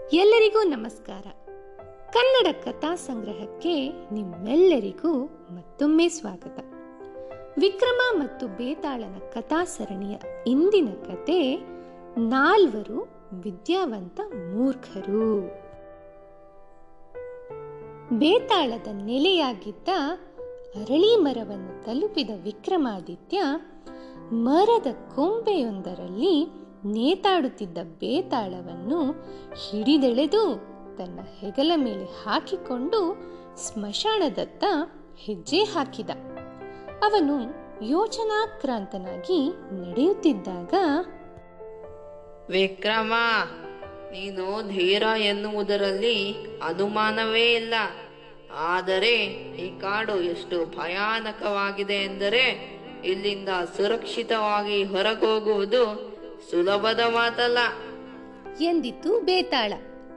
ಎಲ್ಲರಿಗೂ ನಮಸ್ಕಾರ ಕನ್ನಡ ಕಥಾ ಸಂಗ್ರಹಕ್ಕೆ ನಿಮ್ಮೆಲ್ಲರಿಗೂ ಮತ್ತೊಮ್ಮೆ ಸ್ವಾಗತ ವಿಕ್ರಮ ಮತ್ತು ಬೇತಾಳನ ಕಥಾ ಸರಣಿಯ ಇಂದಿನ ಕತೆ ನಾಲ್ವರು ವಿದ್ಯಾವಂತ ಮೂರ್ಖರು ಬೇತಾಳದ ನೆಲೆಯಾಗಿದ್ದ ಅರಳಿ ಮರವನ್ನು ತಲುಪಿದ ವಿಕ್ರಮಾದಿತ್ಯ ಮರದ ಕೊಂಬೆಯೊಂದರಲ್ಲಿ ನೇತಾಡುತ್ತಿದ್ದ ಬೇತಾಳವನ್ನು ಹಿಡಿದೆಳೆದು ತನ್ನ ಹೆಗಲ ಮೇಲೆ ಹಾಕಿಕೊಂಡು ಸ್ಮಶಾನದತ್ತ ಹೆಜ್ಜೆ ಹಾಕಿದ ಅವನು ಯೋಚನಾಕ್ರಾಂತನಾಗಿ ನಡೆಯುತ್ತಿದ್ದಾಗ ವಿಕ್ರಮ ನೀನು ಧೀರ ಎನ್ನುವುದರಲ್ಲಿ ಅನುಮಾನವೇ ಇಲ್ಲ ಆದರೆ ಈ ಕಾಡು ಎಷ್ಟು ಭಯಾನಕವಾಗಿದೆ ಎಂದರೆ ಇಲ್ಲಿಂದ ಸುರಕ್ಷಿತವಾಗಿ ಹೊರಗೋಗುವುದು ಸುಲಭದ ಮಾತಲ್ಲ ಎಂದಿತು ಬೇತಾಳ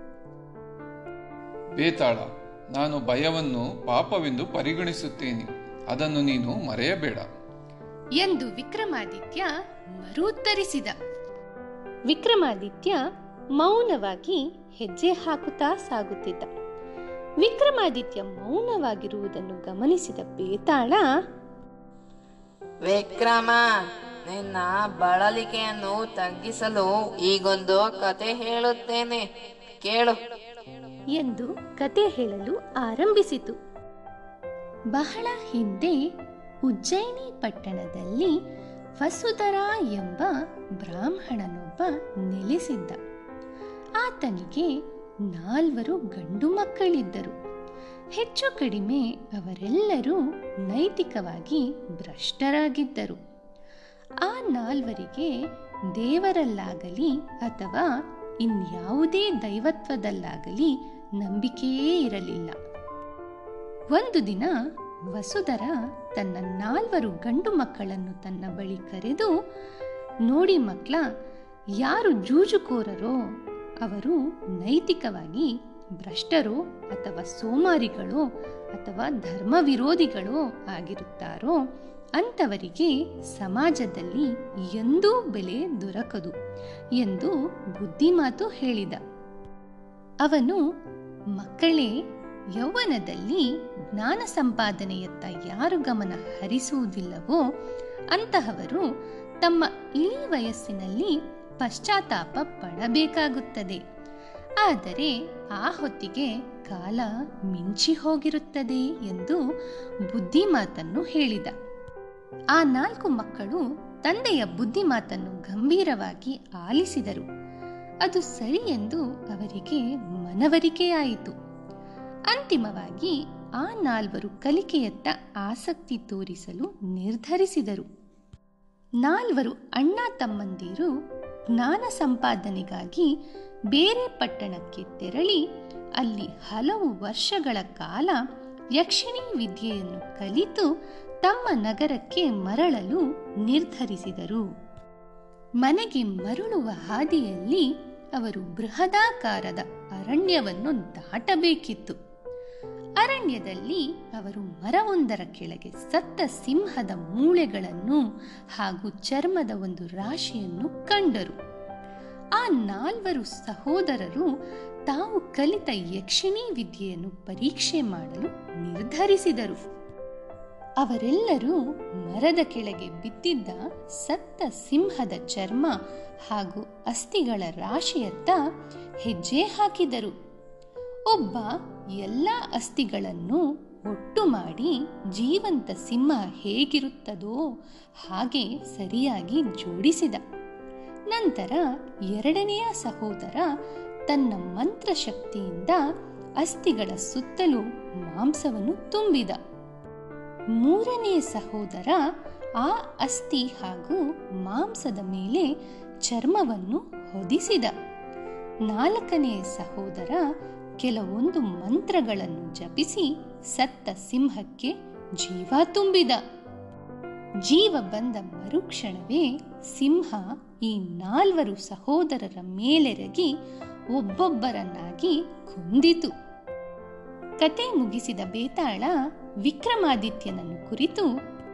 ಬೇತಾಳ ನಾನು ಭಯವನ್ನು ಪಾಪವೆಂದು ಪರಿಗಣಿಸುತ್ತೇನೆ ಅದನ್ನು ನೀನು ಮರೆಯಬೇಡ ಎಂದು ವಿಕ್ರಮಾದಿತ್ಯ ಮರುತ್ತರಿಸಿದ ವಿಕ್ರಮಾದಿತ್ಯ ಮೌನವಾಗಿ ಹೆಜ್ಜೆ ಹಾಕುತ್ತಾ ಸಾಗುತ್ತಿದ್ದ ವಿಕ್ರಮಾದಿತ್ಯ ಮೌನವಾಗಿರುವುದನ್ನು ಗಮನಿಸಿದ ಬೇತಾಳ ವಿಕ್ರಮ ನಿನ್ನ ಬಳಲಿಕೆಯನ್ನು ತಗ್ಗಿಸಲು ಈಗೊಂದು ಕತೆ ಹೇಳುತ್ತೇನೆ ಕೇಳು ಎಂದು ಕತೆ ಹೇಳಲು ಆರಂಭಿಸಿತು ಬಹಳ ಹಿಂದೆ ಉಜ್ಜಯಿನಿ ಪಟ್ಟಣದಲ್ಲಿ ವಸುಧರ ಎಂಬ ಬ್ರಾಹ್ಮಣನೊಬ್ಬ ನೆಲೆಸಿದ್ದ ಆತನಿಗೆ ನಾಲ್ವರು ಗಂಡು ಮಕ್ಕಳಿದ್ದರು ಹೆಚ್ಚು ಕಡಿಮೆ ಅವರೆಲ್ಲರೂ ನೈತಿಕವಾಗಿ ಭ್ರಷ್ಟರಾಗಿದ್ದರು ಆ ನಾಲ್ವರಿಗೆ ದೇವರಲ್ಲಾಗಲಿ ಅಥವಾ ಇನ್ಯಾವುದೇ ದೈವತ್ವದಲ್ಲಾಗಲಿ ನಂಬಿಕೆಯೇ ಇರಲಿಲ್ಲ ಒಂದು ದಿನ ವಸುಧರ ತನ್ನ ನಾಲ್ವರು ಗಂಡು ಮಕ್ಕಳನ್ನು ತನ್ನ ಬಳಿ ಕರೆದು ನೋಡಿ ಮಕ್ಕಳ ಯಾರು ಜೂಜುಕೋರರೋ ಅವರು ನೈತಿಕವಾಗಿ ಭ್ರಷ್ಟರೋ ಅಥವಾ ಸೋಮಾರಿಗಳೋ ಅಥವಾ ಧರ್ಮ ವಿರೋಧಿಗಳೋ ಆಗಿರುತ್ತಾರೋ ಅಂಥವರಿಗೆ ಸಮಾಜದಲ್ಲಿ ಎಂದೂ ಬೆಲೆ ದೊರಕದು ಎಂದು ಬುದ್ಧಿಮಾತು ಹೇಳಿದ ಅವನು ಮಕ್ಕಳೇ ಯೌವನದಲ್ಲಿ ಜ್ಞಾನ ಸಂಪಾದನೆಯತ್ತ ಯಾರು ಗಮನ ಹರಿಸುವುದಿಲ್ಲವೋ ಅಂತಹವರು ತಮ್ಮ ಇಳಿ ವಯಸ್ಸಿನಲ್ಲಿ ಪಶ್ಚಾತ್ತಾಪ ಪಡಬೇಕಾಗುತ್ತದೆ ಆದರೆ ಆ ಹೊತ್ತಿಗೆ ಕಾಲ ಮಿಂಚಿ ಹೋಗಿರುತ್ತದೆ ಎಂದು ಬುದ್ಧಿಮಾತನ್ನು ಹೇಳಿದ ಆ ನಾಲ್ಕು ಮಕ್ಕಳು ತಂದೆಯ ಬುದ್ಧಿಮಾತನ್ನು ಗಂಭೀರವಾಗಿ ಆಲಿಸಿದರು ಅದು ಸರಿ ಎಂದು ಅವರಿಗೆ ಮನವರಿಕೆಯಾಯಿತು ಅಂತಿಮವಾಗಿ ಆ ನಾಲ್ವರು ಕಲಿಕೆಯತ್ತ ಆಸಕ್ತಿ ತೋರಿಸಲು ನಿರ್ಧರಿಸಿದರು ನಾಲ್ವರು ಅಣ್ಣ ತಮ್ಮಂದಿರು ಜ್ಞಾನ ಸಂಪಾದನೆಗಾಗಿ ಬೇರೆ ಪಟ್ಟಣಕ್ಕೆ ತೆರಳಿ ಅಲ್ಲಿ ಹಲವು ವರ್ಷಗಳ ಕಾಲ ಯಕ್ಷಿಣಿ ವಿದ್ಯೆಯನ್ನು ಕಲಿತು ತಮ್ಮ ನಗರಕ್ಕೆ ಮರಳಲು ನಿರ್ಧರಿಸಿದರು ಮನೆಗೆ ಮರಳುವ ಹಾದಿಯಲ್ಲಿ ಅವರು ಬೃಹದಾಕಾರದ ಅರಣ್ಯವನ್ನು ದಾಟಬೇಕಿತ್ತು ಅರಣ್ಯದಲ್ಲಿ ಅವರು ಮರವೊಂದರ ಕೆಳಗೆ ಸತ್ತ ಸಿಂಹದ ಮೂಳೆಗಳನ್ನು ಹಾಗೂ ಚರ್ಮದ ಒಂದು ರಾಶಿಯನ್ನು ಕಂಡರು ಆ ನಾಲ್ವರು ಸಹೋದರರು ತಾವು ಕಲಿತ ಯಕ್ಷಿಣಿ ವಿದ್ಯೆಯನ್ನು ಪರೀಕ್ಷೆ ಮಾಡಲು ನಿರ್ಧರಿಸಿದರು ಅವರೆಲ್ಲರೂ ಮರದ ಕೆಳಗೆ ಬಿದ್ದಿದ್ದ ಸತ್ತ ಸಿಂಹದ ಚರ್ಮ ಹಾಗೂ ಅಸ್ಥಿಗಳ ರಾಶಿಯತ್ತ ಹೆಜ್ಜೆ ಹಾಕಿದರು ಒಬ್ಬ ಎಲ್ಲ ಅಸ್ಥಿಗಳನ್ನು ಒಟ್ಟು ಮಾಡಿ ಜೀವಂತ ಸಿಂಹ ಹೇಗಿರುತ್ತದೋ ಹಾಗೆ ಸರಿಯಾಗಿ ಜೋಡಿಸಿದ ನಂತರ ಎರಡನೆಯ ಸಹೋದರ ತನ್ನ ಮಂತ್ರಶಕ್ತಿಯಿಂದ ಅಸ್ಥಿಗಳ ಸುತ್ತಲೂ ಮಾಂಸವನ್ನು ತುಂಬಿದ ಮೂರನೇ ಸಹೋದರ ಆ ಅಸ್ಥಿ ಹಾಗೂ ಮಾಂಸದ ಮೇಲೆ ಚರ್ಮವನ್ನು ಹೊದಿಸಿದ ನಾಲ್ಕನೇ ಸಹೋದರ ಕೆಲವೊಂದು ಮಂತ್ರಗಳನ್ನು ಜಪಿಸಿ ಸತ್ತ ಸಿಂಹಕ್ಕೆ ಜೀವ ತುಂಬಿದ ಜೀವ ಬಂದ ಮರುಕ್ಷಣವೇ ಸಿಂಹ ಈ ನಾಲ್ವರು ಸಹೋದರರ ಮೇಲೆರಗಿ ಒಬ್ಬೊಬ್ಬರನ್ನಾಗಿ ಕೊಂದಿತು ಕತೆ ಮುಗಿಸಿದ ಬೇತಾಳ ವಿಕ್ರಮಾದಿತ್ಯನನ್ನು ಕುರಿತು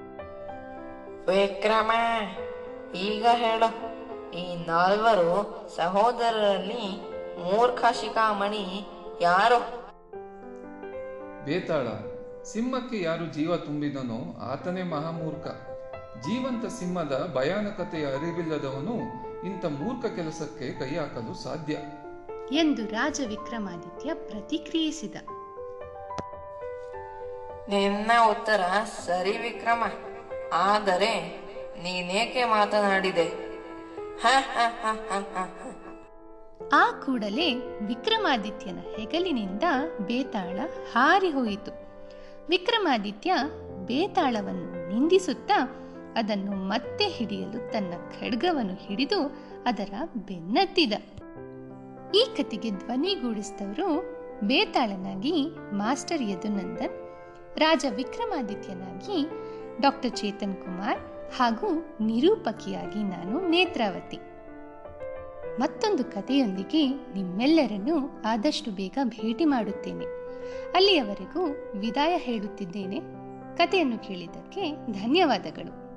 ವಿಕ್ರಮ ಈಗ ಹೇಳು ಈ ನಾಲ್ವರು ಸಹೋದರರಲ್ಲಿ ಮೂರ್ಖ ಶಿಖಾಮಣಿ ಯಾರು ಬೇತಾಳ ಸಿಂಹಕ್ಕೆ ಯಾರು ಜೀವ ತುಂಬಿದನೋ ಆತನೇ ಮಹಾಮೂರ್ಖ ಜೀವಂತ ಸಿಂಹದ ಭಯಾನಕತೆಯ ಅರಿವಿಲ್ಲದವನು ಇಂಥ ಮೂರ್ಖ ಕೆಲಸಕ್ಕೆ ಕೈ ಹಾಕಲು ಸಾಧ್ಯ ಎಂದು ರಾಜ ವಿಕ್ರಮಾದಿತ್ಯ ಪ್ರತಿಕ್ರಿಯಿಸಿದ ನಿನ್ನ ಉತ್ತರ ಸರಿ ವಿಕ್ರಮ ಆದರೆ ನೀನೇಕೆ ಮಾತನಾಡಿದೆ ಹ ಹ ಹ ಹ ಹ ಹ. ಆ ಕೂಡಲೇ ವಿಕ್ರಮಾದಿತ್ಯನ ಹೆಗಲಿನಿಂದ ಬೇತಾಳ ಹಾರಿ ಹೋಯಿತು ವಿಕ್ರಮಾದಿತ್ಯ ಬೇತಾಳವನ್ನು ನಿಂದಿಸುತ್ತಾ ಅದನ್ನು ಮತ್ತೆ ಹಿಡಿಯಲು ತನ್ನ ಖಡ್ಗವನ್ನು ಹಿಡಿದು ಅದರ ಬೆನ್ನತ್ತಿದ ಈ ಕತೆಗೆ ಧ್ವನಿಗೂಡಿಸಿದವರು ಬೇತಾಳನಾಗಿ ಮಾಸ್ಟರ್ ಯದುನಂದನ್ ರಾಜ ವಿಕ್ರಮಾದಿತ್ಯನಾಗಿ ಡಾಕ್ಟರ್ ಚೇತನ್ ಕುಮಾರ್ ಹಾಗೂ ನಿರೂಪಕಿಯಾಗಿ ನಾನು ನೇತ್ರಾವತಿ ಮತ್ತೊಂದು ಕಥೆಯೊಂದಿಗೆ ನಿಮ್ಮೆಲ್ಲರನ್ನೂ ಆದಷ್ಟು ಬೇಗ ಭೇಟಿ ಮಾಡುತ್ತೇನೆ ಅಲ್ಲಿಯವರೆಗೂ ವಿದಾಯ ಹೇಳುತ್ತಿದ್ದೇನೆ ಕಥೆಯನ್ನು ಕೇಳಿದ್ದಕ್ಕೆ ಧನ್ಯವಾದಗಳು